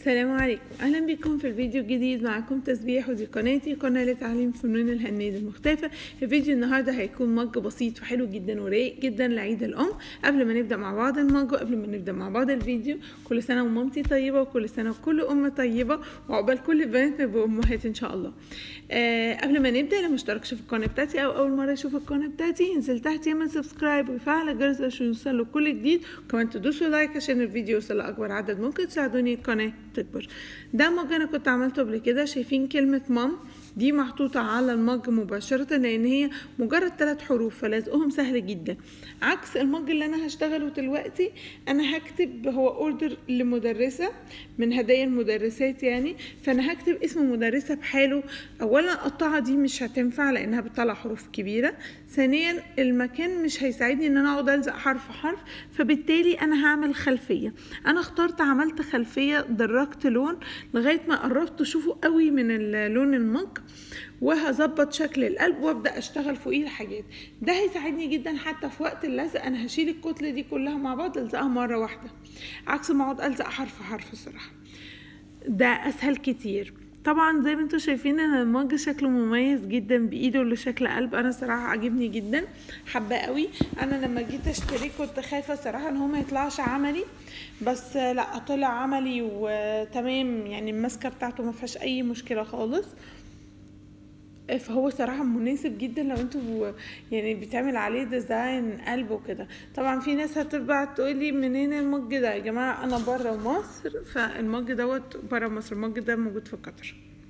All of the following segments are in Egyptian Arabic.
السلام عليكم اهلا بكم في الفيديو الجديد معكم تسبيح ودي قناتي قناه لتعليم فنون الهندسه المختلفه الفيديو النهارده هيكون مج بسيط وحلو جدا ورايق جدا لعيد الام قبل ما نبدا مع بعض المج وقبل ما نبدا مع بعض الفيديو كل سنه ومامتي طيبه وكل سنه وكل ام طيبه وعقبال كل البنات يبقوا امهات ان شاء الله آه قبل ما نبدا اللي مشتركش في القناه بتاعتي او اول مره يشوف القناه بتاعتي ينزل تحت يعمل سبسكرايب ويفعل الجرس عشان يوصل له كل جديد وكمان تدوسوا لايك عشان الفيديو يوصل لاكبر عدد ممكن تساعدوني القناه تكبر ده مج انا كنت عملته قبل كده شايفين كلمه مام دي محطوطة على المج مباشرة لأن هي مجرد ثلاث حروف فلازقهم سهل جدا عكس المج اللي أنا هشتغله دلوقتي أنا هكتب هو أوردر لمدرسة من هدايا المدرسات يعني فأنا هكتب اسم مدرسة بحاله أولا القطعة دي مش هتنفع لأنها بتطلع حروف كبيرة ثانيا المكان مش هيساعدني ان انا اقعد الزق حرف حرف فبالتالي انا هعمل خلفيه انا اخترت عملت خلفيه درجت لون لغايه ما قربت اشوفه قوي من اللون المج وهظبط شكل القلب وابدا اشتغل فوقيه الحاجات ده هيساعدني جدا حتى في وقت اللزق انا هشيل الكتله دي كلها مع بعض الزقها مره واحده عكس ما اقعد الزق حرف حرف الصراحه ده اسهل كتير طبعا زي ما انتم شايفين ان المج شكله مميز جدا بايده اللي شكل قلب انا صراحه عاجبني جدا حباه قوي انا لما جيت اشتريه كنت خايفه صراحه ان هو ما يطلعش عملي بس لا طلع عملي وتمام يعني الماسكه بتاعته ما فيهاش اي مشكله خالص فهو صراحة مناسب جدا لو انتوا يعني بتعمل عليه ديزاين قلب وكده طبعا في ناس هتبقى تقولي منين المج ده يا جماعة انا برا مصر فالمج دوت برا مصر المج ده موجود في قطر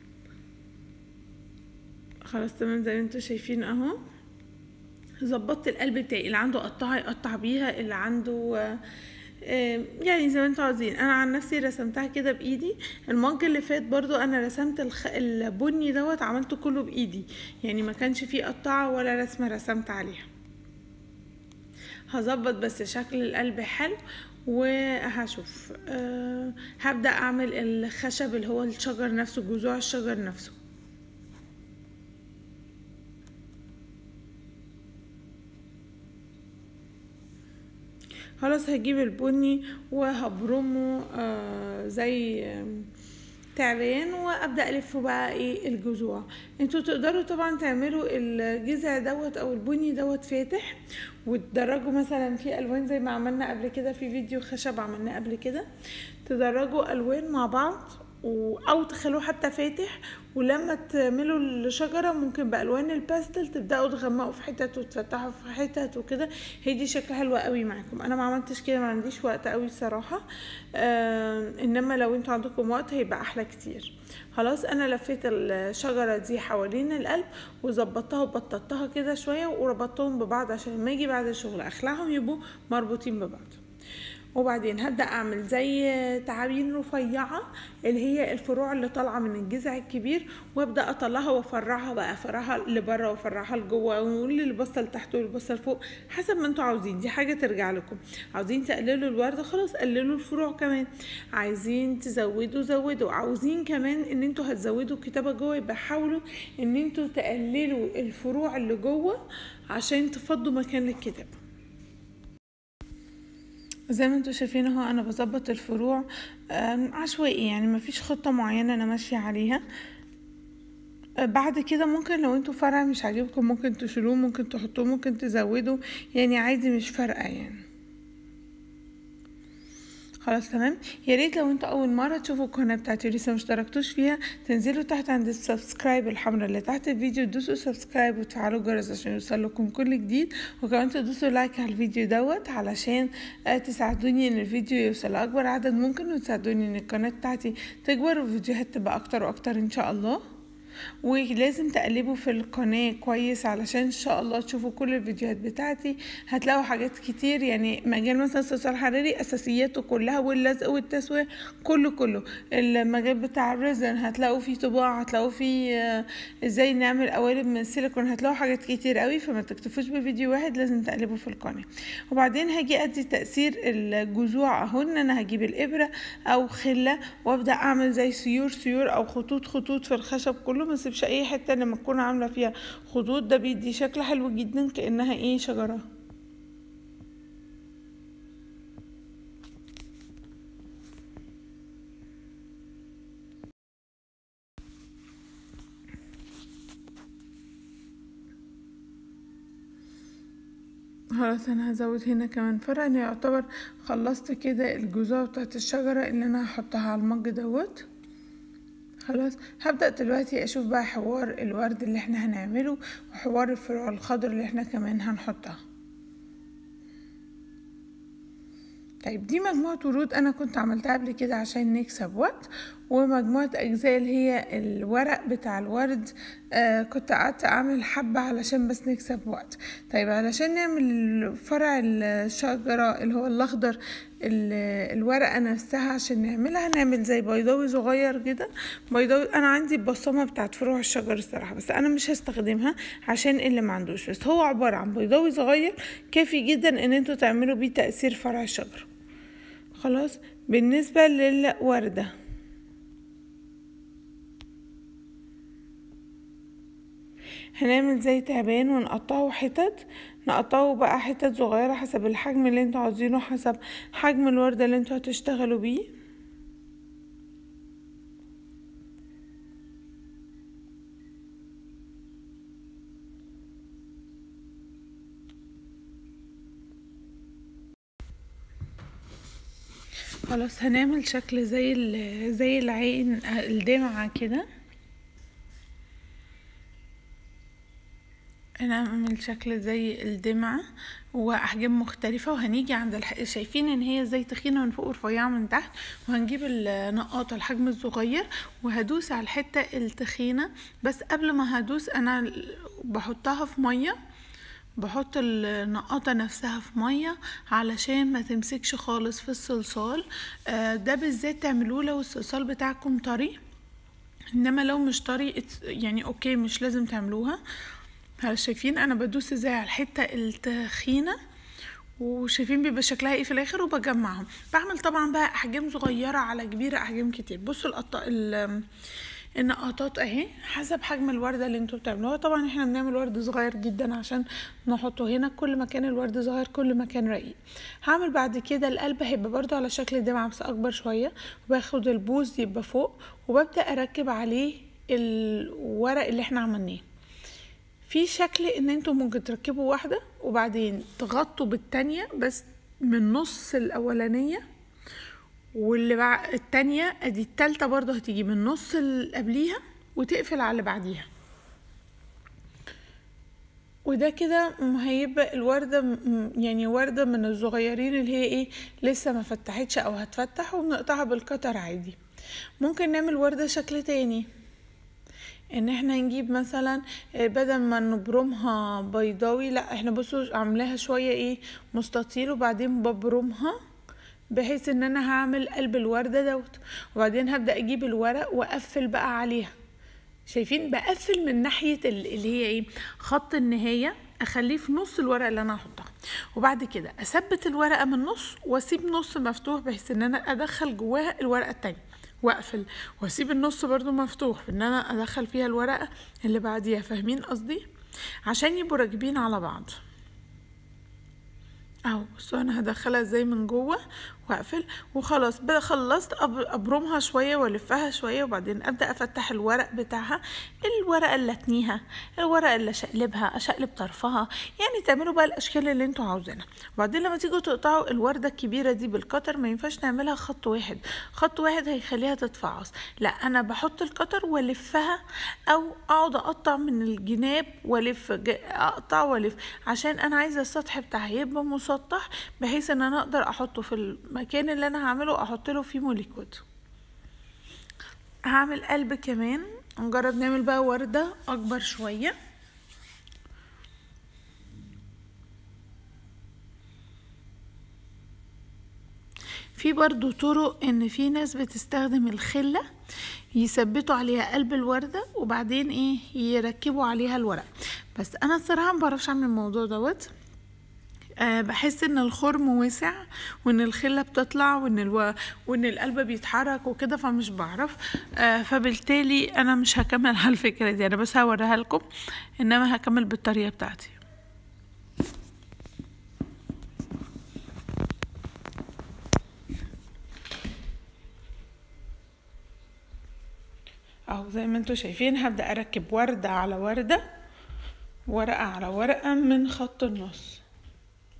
خلاص تمام زي ما انتوا شايفين اهو ظبطت القلب بتاعي اللي عنده قطعة يقطع بيها اللي عنده يعني زي ما انتوا عاوزين انا عن نفسي رسمتها كده بايدي المج اللي فات برضو انا رسمت الخ... البني دوت عملته كله بايدي يعني ما كانش فيه قطعه ولا رسمه رسمت عليها هظبط بس شكل القلب حلو وهشوف أه هبدا اعمل الخشب اللي هو الشجر نفسه جذوع الشجر نفسه خلاص هجيب البني وهبرمه آه زي آه تعبان وابدا الفه بقى ايه الجذوع انتوا تقدروا طبعا تعملوا الجذع دوت او البني دوت فاتح وتدرجوا مثلا في الوان زي ما عملنا قبل كده في فيديو خشب عملناه قبل كده تدرجوا الوان مع بعض او تخلوه حتى فاتح ولما تعملوا الشجره ممكن بالوان الباستل تبداوا تغمقوا في حتت وتفتحوا في حتت وكده هي دي شكل حلوه قوي معاكم انا ما عملتش كده ما عنديش وقت قوي الصراحه آه انما لو انتوا عندكم وقت هيبقى احلى كتير خلاص انا لفيت الشجره دي حوالين القلب وظبطتها وبططتها كده شويه وربطتهم ببعض عشان لما اجي بعد الشغل اخلعهم يبقوا مربوطين ببعض وبعدين هبدا اعمل زي تعابين رفيعه اللي هي الفروع اللي طالعه من الجذع الكبير وابدا اطلعها وافرعها بقى افرعها لبره وافرعها لجوه واللي باصه لتحت واللي باصه لفوق حسب ما انتوا عاوزين دي حاجه ترجع لكم عاوزين تقللوا الورد خلاص قللوا الفروع كمان عايزين تزودوا زودوا عاوزين كمان ان انتوا هتزودوا الكتابه جوه يبقى حاولوا ان انتوا تقللوا الفروع اللي جوه عشان تفضوا مكان للكتاب زي ما انتوا شايفين اهو انا بظبط الفروع عشوائي يعني مفيش خطة معينة انا ماشية عليها بعد كده ممكن لو انتوا فرع مش عاجبكم ممكن تشيلوه ممكن تحطوه ممكن تزودوا يعني عادي مش فارقة يعني خلاص تمام يا ريت لو انتوا اول مره تشوفوا القناه بتاعتي ولسه مشتركتوش فيها تنزلوا تحت عند السبسكرايب الحمراء اللي تحت الفيديو تدوسوا سبسكرايب وتفعلوا الجرس عشان يوصل لكم كل جديد وكمان تدوسوا لايك على الفيديو دوت علشان تساعدوني ان الفيديو يوصل لاكبر عدد ممكن وتساعدوني ان القناه بتاعتي تكبر والفيديوهات تبقى اكتر واكتر ان شاء الله ولازم تقلبوا في القناة كويس علشان ان شاء الله تشوفوا كل الفيديوهات بتاعتي هتلاقوا حاجات كتير يعني مجال مثلا الصلصال الحراري اساسياته كلها واللزق والتسوية كله كله المجال بتاع الريزن هتلاقوا فيه طباعة هتلاقوا فيه ازاي نعمل قوالب من السيليكون هتلاقوا حاجات كتير قوي فما تكتفوش بفيديو واحد لازم تقلبوا في القناة وبعدين هاجي ادي تأثير الجذوع اهو ان انا هجيب الابرة او خلة وابدأ اعمل زي سيور سيور او خطوط خطوط في الخشب كله ما اسيبش اي حته لما تكون عامله فيها خطوط ده بيدي شكل حلو جدا كانها ايه شجره خلاص انا هزود هنا كمان فرع انا يعتبر خلصت كده الجذوع بتاعت الشجرة اللي انا هحطها على المج دوت خلاص هبدأ دلوقتي اشوف بقى حوار الورد اللي احنا هنعمله وحوار الفروع الخضر اللي احنا كمان هنحطها طيب دي مجموعة ورود أنا كنت عملتها قبل كده عشان نكسب وقت ومجموعة أجزاء اللي هي الورق بتاع الورد آه كنت قعدت أعمل حبة علشان بس نكسب وقت طيب علشان نعمل فرع الشجرة اللي هو الأخضر الورقة نفسها عشان نعملها هنعمل زي بيضاوي صغير كده بيضاوي أنا عندي البصمة بتاعت فروع الشجر الصراحة بس أنا مش هستخدمها عشان اللي ما عندوش بس هو عبارة عن بيضاوي صغير كافي جدا إن انتوا تعملوا بيه تأثير فرع الشجر خلاص بالنسبة للوردة هنعمل زي تعبان ونقطعه حتت نقطعه بقى حتت صغيرة حسب الحجم اللي انتوا عاوزينه حسب حجم الوردة اللي انتوا هتشتغلوا بيه خلاص هنعمل شكل زي زي العين الدمعة كده هنعمل شكل زي الدمعة وأحجام مختلفة وهنيجي عند الح... شايفين ان هي زي تخينة من فوق ورفيعة من تحت وهنجيب النقاطة الحجم الصغير وهدوس على الحتة التخينة بس قبل ما هدوس انا بحطها في مية بحط النقاطة نفسها في مية علشان ما تمسكش خالص في الصلصال ده بالذات تعملوه لو الصلصال بتاعكم طري انما لو مش طري يعني اوكي مش لازم تعملوها شايفين انا بدوس ازاي على الحته التخينه وشايفين بيبقى شكلها ايه في الاخر وبجمعهم بعمل طبعا بقى احجام صغيره على كبيره احجام كتير بصوا القط... النقاطات اهي حسب حجم الورده اللي انتوا بتعملوها طبعا احنا بنعمل ورد صغير جدا عشان نحطه هنا كل ما كان الورد صغير كل ما كان رقيق هعمل بعد كده القلب هيبقى برضو على شكل دمعه بس اكبر شويه وباخد البوز يبقى فوق وببدا اركب عليه الورق اللي احنا عملناه في شكل ان انتوا ممكن تركبوا واحدة وبعدين تغطوا بالتانية بس من نص الاولانية واللي بعد التانية ادي التالتة برضو هتيجي من نص اللي قبليها وتقفل على اللي بعديها وده كده هيبقى الوردة يعني وردة من الصغيرين اللي هي ايه لسه ما فتحتش او هتفتح وبنقطعها بالقطر عادي ممكن نعمل وردة شكل تاني ان احنا نجيب مثلا بدل ما نبرمها بيضاوي لا احنا بصوا عاملاها شوية ايه مستطيل وبعدين ببرمها بحيث ان انا هعمل قلب الوردة دوت وبعدين هبدأ اجيب الورق واقفل بقى عليها شايفين بقفل من ناحية اللي هي ايه خط النهاية اخليه في نص الورقة اللي انا هحطها وبعد كده اثبت الورقة من النص واسيب نص مفتوح بحيث ان انا ادخل جواها الورقة التانية واقفل واسيب النص برضو مفتوح ان انا ادخل فيها الورقة اللي بعديها فاهمين قصدي عشان يبقوا راكبين على بعض اهو بصوا انا هدخلها ازاي من جوه واقفل وخلاص بقى خلصت ابرمها شويه والفها شويه وبعدين ابدا افتح الورق بتاعها الورقه اللي اتنيها الورقه اللي اشقلبها اشقلب طرفها يعني تعملوا بقى الاشكال اللي انتوا عاوزينها وبعدين لما تيجوا تقطعوا الورده الكبيره دي بالقطر ما ينفعش نعملها خط واحد خط واحد هيخليها تتفعص لا انا بحط القطر والفها او اقعد اقطع من الجناب والف اقطع والف عشان انا عايزه السطح بتاعها يبقى مسطح بحيث ان انا اقدر احطه في المكان اللي انا هعمله احط له فيه موليكود هعمل قلب كمان نجرب نعمل بقى وردة اكبر شوية في برضو طرق ان في ناس بتستخدم الخلة يثبتوا عليها قلب الوردة وبعدين ايه يركبوا عليها الورق بس انا الصراحة مبعرفش اعمل الموضوع دوت أه بحس ان الخرم واسع وان الخله بتطلع وان الو... وان القلب بيتحرك وكده فمش بعرف أه فبالتالي انا مش هكمل على الفكره دي انا بس هوريها لكم انما هكمل بالطريقه بتاعتي اهو زي ما انتوا شايفين هبدا اركب ورده على ورده ورقه على ورقه من خط النص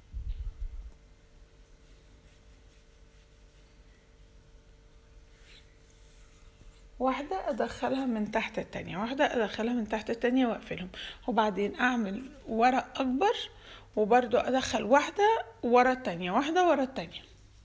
واحدة ادخلها من تحت التانية واحدة ادخلها من تحت التانية واقفلهم وبعدين اعمل ورق اكبر وبرضو ادخل واحدة ورا التانية واحدة ورا التانية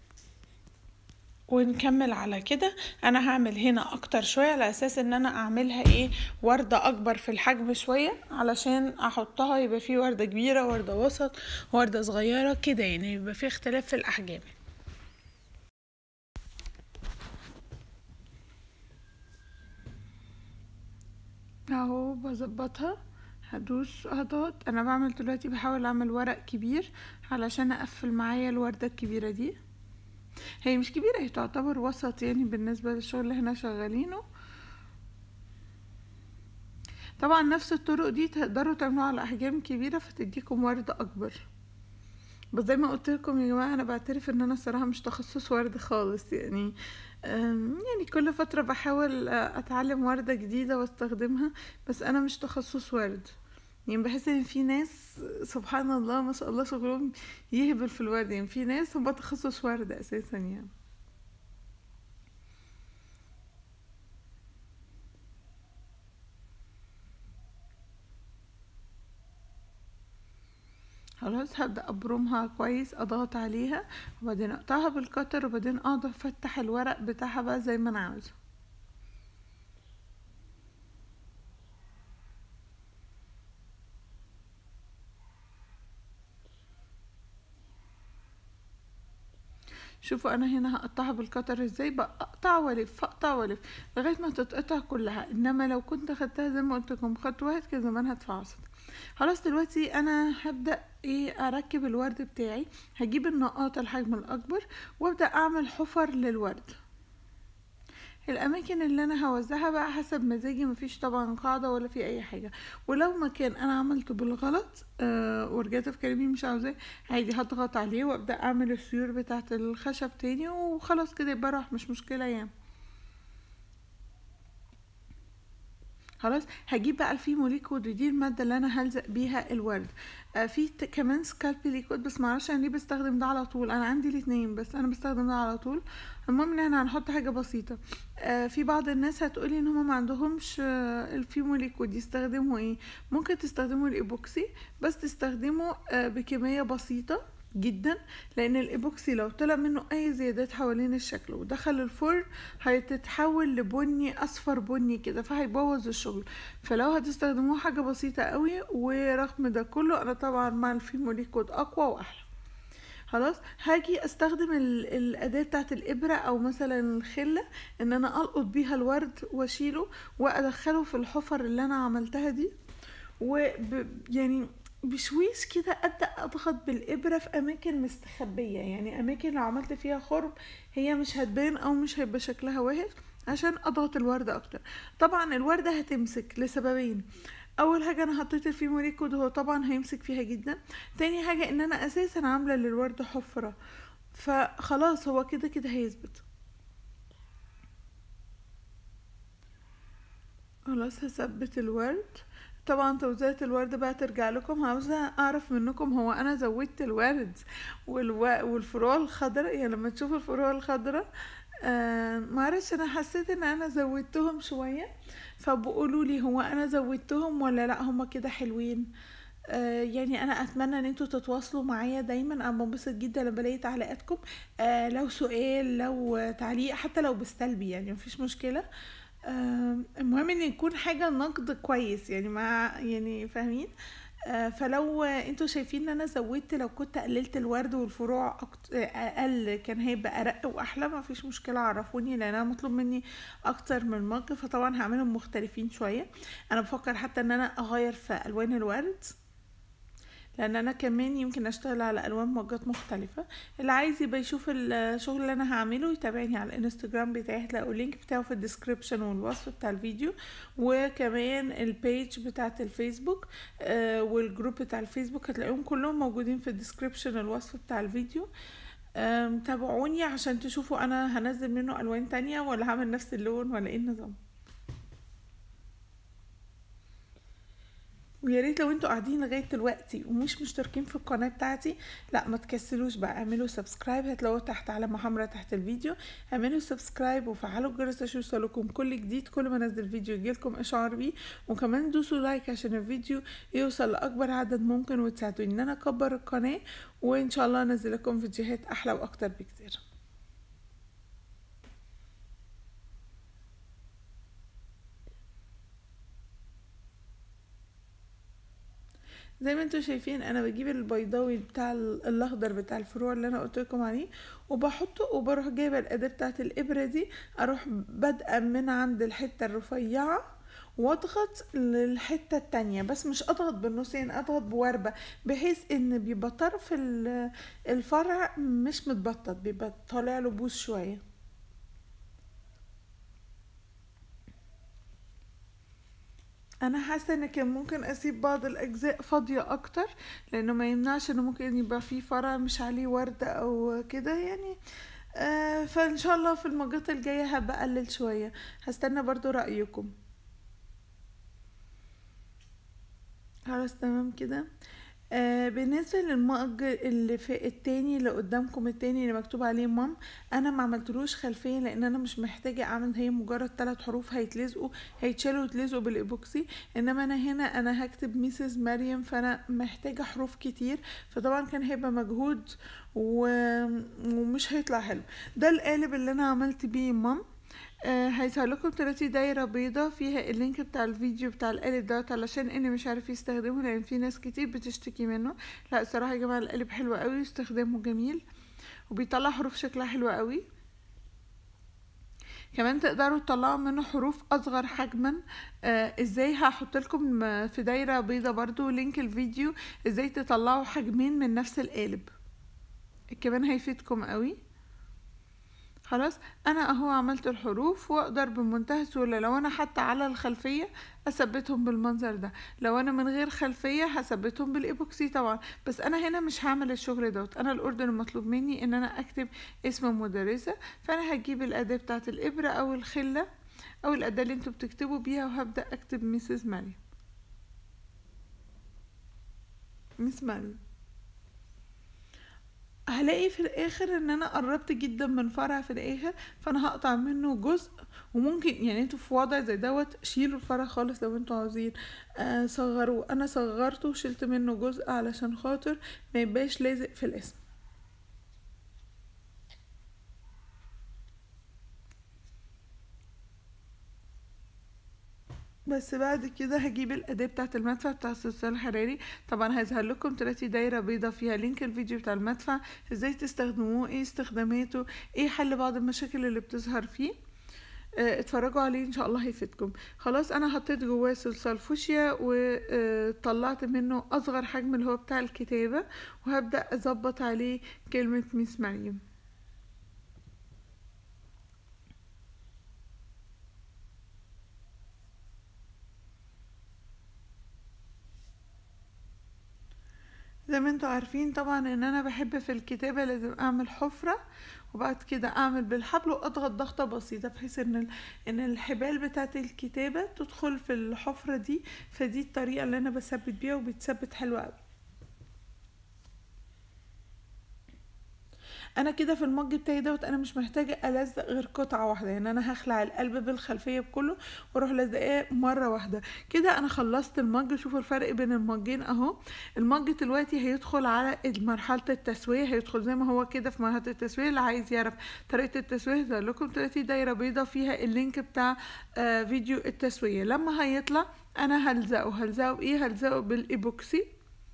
ونكمل على كده انا هعمل هنا اكتر شوية على اساس ان انا اعملها ايه وردة اكبر في الحجم شوية علشان احطها يبقى فيه وردة كبيرة وردة وسط وردة صغيرة كده يعني يبقى فيه اختلاف في الاحجام اهو بظبطها هدوس هضغط انا بعمل دلوقتي بحاول اعمل ورق كبير علشان اقفل معايا الوردة الكبيرة دي هي مش كبيرة هي تعتبر وسط يعني بالنسبة للشغل اللي احنا شغالينه طبعا نفس الطرق دي تقدروا تعملوها على احجام كبيرة فتديكم وردة اكبر بس زي ما قلت لكم يا جماعه انا بعترف ان انا الصراحه مش تخصص ورد خالص يعني يعني كل فتره بحاول اتعلم ورده جديده واستخدمها بس انا مش تخصص ورد يعني بحس ان في ناس سبحان الله ما شاء الله شغلهم يهبل في الورد يعني في ناس هم تخصص ورد اساسا يعني خلاص هبدأ أبرمها كويس أضغط عليها وبعدين أقطعها بالقطر وبعدين أقعد أفتح الورق بتاعها بقى زي ما أنا عاوزة شوفوا انا هنا هقطعها بالقطر ازاي بقطع والف اقطع والف لغايه ما تتقطع كلها انما لو كنت خدتها زي ما قلت لكم خط واحد كان زمانها اتفعصت خلاص دلوقتي انا هبدا ايه اركب الورد بتاعي هجيب النقاط الحجم الاكبر وابدا اعمل حفر للورد الاماكن اللي انا هوزعها بقى حسب مزاجي مفيش طبعا قاعده ولا في اي حاجه ولو مكان انا عملته بالغلط آه ورجعت في كلامي مش عاوزاه عادي هضغط عليه وابدا اعمل السيور بتاعه الخشب تاني وخلاص كده يبقى راح مش مشكله يعني خلاص هجيب بقى الفيمو ليكويد ودي المادة اللي انا هلزق بيها الورد آه في كمان سكالبي ليكويد بس معرفش انا ليه بستخدم ده على طول انا عندي الاتنين بس انا بستخدم ده على طول المهم ان احنا هنحط حاجة بسيطة آه في بعض الناس هتقولي ان هما ما عندهمش آه الفيمو ليكويد يستخدموا ايه ممكن تستخدموا الايبوكسي بس تستخدموا آه بكمية بسيطة جدا لان الايبوكسي لو طلع منه اي زيادات حوالين الشكل ودخل الفرن هتتحول لبني اصفر بني كده فهيبوظ الشغل فلو هتستخدموه حاجة بسيطة قوي ورغم ده كله انا طبعا مع الفيمو ليكويد اقوى واحلى خلاص هاجي استخدم الاداه بتاعت الابره او مثلا الخله ان انا القط بيها الورد واشيله وادخله في الحفر اللي انا عملتها دي و يعني بشويش كده ابدا اضغط بالابره في اماكن مستخبيه يعني اماكن لو عملت فيها خرم هي مش هتبان او مش هيبقى شكلها وحش عشان اضغط الورده اكتر طبعا الورده هتمسك لسببين اول حاجه انا حطيت الفيمو ليكويد هو طبعا هيمسك فيها جدا تاني حاجه ان انا اساسا عامله للورد حفره فخلاص هو كده كده هيثبت خلاص هثبت الورد طبعا توزيعة الورد بقى ترجع لكم عاوزة اعرف منكم هو انا زودت الورد والو... والفروع الخضراء يعني لما تشوفوا الفروع الخضراء آه معرفش انا حسيت ان انا زودتهم شوية فبقولوا لي هو انا زودتهم ولا لا هما كده حلوين آه يعني انا اتمنى ان انتوا تتواصلوا معايا دايما انا بنبسط جدا لما بلاقي تعليقاتكم آه لو سؤال لو تعليق حتى لو بالسلبي يعني مفيش مشكله آه المهم ان يكون حاجه نقد كويس يعني مع يعني فاهمين آه فلو انتوا شايفين ان انا زودت لو كنت قللت الورد والفروع اقل كان هيبقى ارق واحلى ما فيش مشكله عرفوني لان انا مطلوب مني اكتر من موقف فطبعا هعملهم مختلفين شويه انا بفكر حتى ان انا اغير في الوان الورد لان انا كمان يمكن اشتغل على الوان موجات مختلفه اللي عايز يبقى يشوف الشغل اللي انا هعمله يتابعني على الانستجرام بتاعي هتلاقوا اللينك بتاعه في الديسكريبشن والوصف بتاع الفيديو وكمان البيج بتاعت الفيسبوك آه والجروب بتاع الفيسبوك هتلاقيهم كلهم موجودين في الديسكريبشن الوصف بتاع الفيديو تابعوني عشان تشوفوا انا هنزل منه الوان تانية ولا هعمل نفس اللون ولا ايه النظام ويا ريت لو انتوا قاعدين لغايه دلوقتي ومش مشتركين في القناه بتاعتي لا ما تكسلوش بقى اعملوا سبسكرايب هتلاقوه تحت علامه حمراء تحت الفيديو اعملوا سبسكرايب وفعلوا الجرس عشان يوصلكم كل جديد كل ما انزل فيديو يجيلكم اشعار بيه وكمان دوسوا لايك عشان الفيديو يوصل لاكبر عدد ممكن وتساعدوني ان انا اكبر القناه وان شاء الله انزل لكم فيديوهات احلى واكتر بكتير زي ما انتوا شايفين انا بجيب البيضاوي بتاع الاخضر بتاع الفروع اللي انا قلت لكم عليه وبحطه وبروح جايبه الاداه بتاعه الابره دي اروح بادئه من عند الحته الرفيعه واضغط للحته التانية بس مش اضغط بالنصين اضغط بوربه بحيث ان بيبقى طرف الفرع مش متبطط بيبقى طالع له بوز شويه انا حاسه ان كان ممكن اسيب بعض الاجزاء فاضيه اكتر لانه ما يمنعش انه ممكن يبقى فيه فرع مش عليه ورده او كده يعني آه فان شاء الله في المجات الجايه هبقى اقلل شويه هستنى برضو رايكم خلاص تمام كده آه بالنسبة للمج اللي في التاني اللي قدامكم التاني اللي مكتوب عليه مام انا ما عملتلوش خلفية لان انا مش محتاجة اعمل هي مجرد ثلاث حروف هيتلزقوا هيتشالوا ويتلزقوا بالايبوكسي انما انا هنا انا هكتب ميسز مريم فانا محتاجة حروف كتير فطبعا كان هيبقى مجهود و... ومش هيطلع حلو ده القالب اللي انا عملت بيه مام آه هيظهر لكم دلوقتي دايرة بيضة فيها اللينك بتاع الفيديو بتاع القالب دوت علشان اني مش عارف يستخدمه لان في ناس كتير بتشتكي منه لا الصراحة يا جماعة القالب حلو قوي استخدامه جميل وبيطلع حروف شكلها حلو قوي كمان تقدروا تطلعوا منه حروف اصغر حجما آه ازاي هحط لكم في دايرة بيضة برضو لينك الفيديو ازاي تطلعوا حجمين من نفس القالب كمان هيفيدكم قوي خلاص انا اهو عملت الحروف واقدر بمنتهى السهوله لو انا حتى على الخلفيه اثبتهم بالمنظر ده لو انا من غير خلفيه هثبتهم بالايبوكسي طبعا بس انا هنا مش هعمل الشغل دوت انا الاوردر المطلوب مني ان انا اكتب اسم مدرسه فانا هجيب الاداه بتاعه الابره او الخله او الاداه اللي انتوا بتكتبوا بيها وهبدا اكتب ميسز مريم مس مريم هلاقي في الاخر ان انا قربت جدا من فرع في الاخر فانا هقطع منه جزء وممكن يعني انتوا في وضع زي دوت شيلوا الفرع خالص لو انتوا عاوزين آه صغروا انا صغرته وشلت منه جزء علشان خاطر ما يبقاش لازق في الاسم بس بعد كده هجيب الاداه بتاعه المدفع بتاع الصلصال الحراري طبعا هيظهر لكم دلوقتي دايره بيضه فيها لينك الفيديو بتاع المدفع ازاي تستخدموه ايه استخداماته ايه حل بعض المشاكل اللي بتظهر فيه اه اتفرجوا عليه ان شاء الله هيفيدكم خلاص انا حطيت جواه صلصال فوشيا وطلعت منه اصغر حجم اللي هو بتاع الكتابه وهبدا اظبط عليه كلمه ميس مريم زي ما انتوا عارفين طبعا ان انا بحب في الكتابة لازم اعمل حفرة وبعد كده اعمل بالحبل واضغط ضغطة بسيطة بحيث ان ان الحبال بتاعت الكتابة تدخل في الحفرة دي فدي الطريقة اللي انا بثبت بيها وبتثبت حلوة قوي انا كده في المج بتاعي دوت انا مش محتاجه الزق غير قطعه واحده يعني انا هخلع القلب بالخلفيه بكله واروح لازقاه مره واحده كده انا خلصت المج شوفوا الفرق بين المجين اهو المج دلوقتي هيدخل على مرحله التسويه هيدخل زي ما هو كده في مرحله التسويه اللي عايز يعرف طريقه التسويه هظهر لكم دلوقتي دايره بيضه فيها اللينك بتاع آه فيديو التسويه لما هيطلع انا هلزقه هلزقه بايه هلزقه بالايبوكسي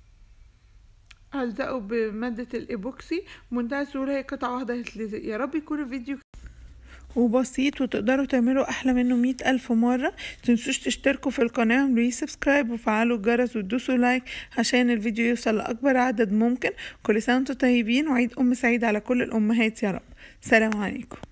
هلزقه بمادة الإيبوكسي بمنتهى السهولة هي قطعة واحدة هتلزق يا رب يكون الفيديو وبسيط وتقدروا تعملوا أحلى منه مئة ألف مرة متنسوش تشتركوا في القناة وعملوا سبسكرايب وفعلوا الجرس وتدوسوا لايك عشان الفيديو يوصل لأكبر عدد ممكن كل سنة وانتم طيبين وعيد أم سعيد على كل الأمهات يا رب سلام عليكم